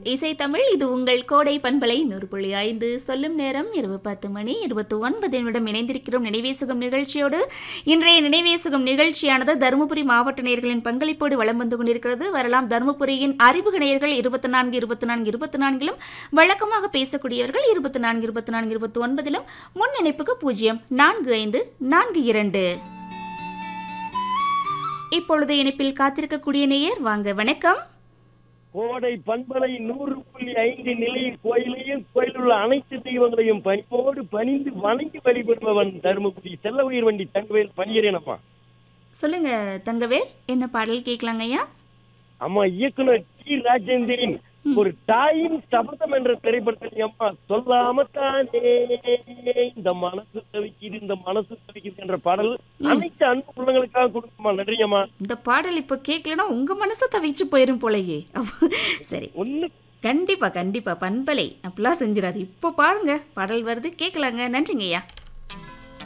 இசை தமிழ் இது உங்கள் கோடை பண்பலை நூறு புள்ளி ஐந்து சொல்லும் நேரம் இரவு பத்து மணி இருபத்தி ஒன்பது நிமிடம் இணைந்திருக்கிறோம் நினைவேசுகம் நிகழ்ச்சியோடு இன்றைய நினைவேசுகம் நிகழ்ச்சியானது தருமபுரி மாவட்ட நேயர்களின் பங்களிப்போடு வலம் வந்து கொண்டிருக்கிறது வரலாம் தருமபுரியின் அறிமுக நேயர்கள் இருபத்தி நான்கு இருபத்தி நான்கு இருபத்தி நான்கிலும் வழக்கமாக பேசக்கூடியவர்கள் இருபத்தி நான்கு இருபத்தி நான்கு இருபத்தி ஒன்பதிலும் முன் இணைப்புக்கு பூஜ்ஜியம் நான்கு ஐந்து நான்கு இரண்டு இப்பொழுது இணைப்பில் காத்திருக்கக்கூடிய நேயர் வாங்க வணக்கம் கோடை பண்பலை நூறு புள்ளி ஐந்து நிலையில் கோயிலையும் கோயிலில் உள்ள அனைத்து தெய்வங்களையும் பணிவோடு பணிந்து வணங்கி வழிபடுபவன் தருமபுரி செல்ல உயிர் வண்டி தங்கவேல் பணியரேனப்பா சொல்லுங்க தங்கவேல் என்ன பாடல் கேட்கலாங்க ஐயா அம்மா இயக்குனர் டி ராஜேந்திரன் ஒரு தாயின் சபதம் என்ற திரைப்படத்தில் அம்மா சொல்லாம தானே இந்த மனசு தவிக்குது இந்த மனசு தவிக்குது என்ற பாடல் அனைத்து அன்பு உள்ளங்களுக்காக கொடுக்குமா நன்றியம்மா இந்த பாடல் இப்போ கேட்கலன்னா உங்க மனசு தவிச்சு போயிரும் போலயே அப்ப- சரி ஒண்ணு கண்டிப்பா கண்டிப்பா பண்பலை அப்படிலாம் செஞ்சிடாது இப்போ பாருங்க பாடல் வருது கேட்கலாங்க நன்றிங்க ஐயா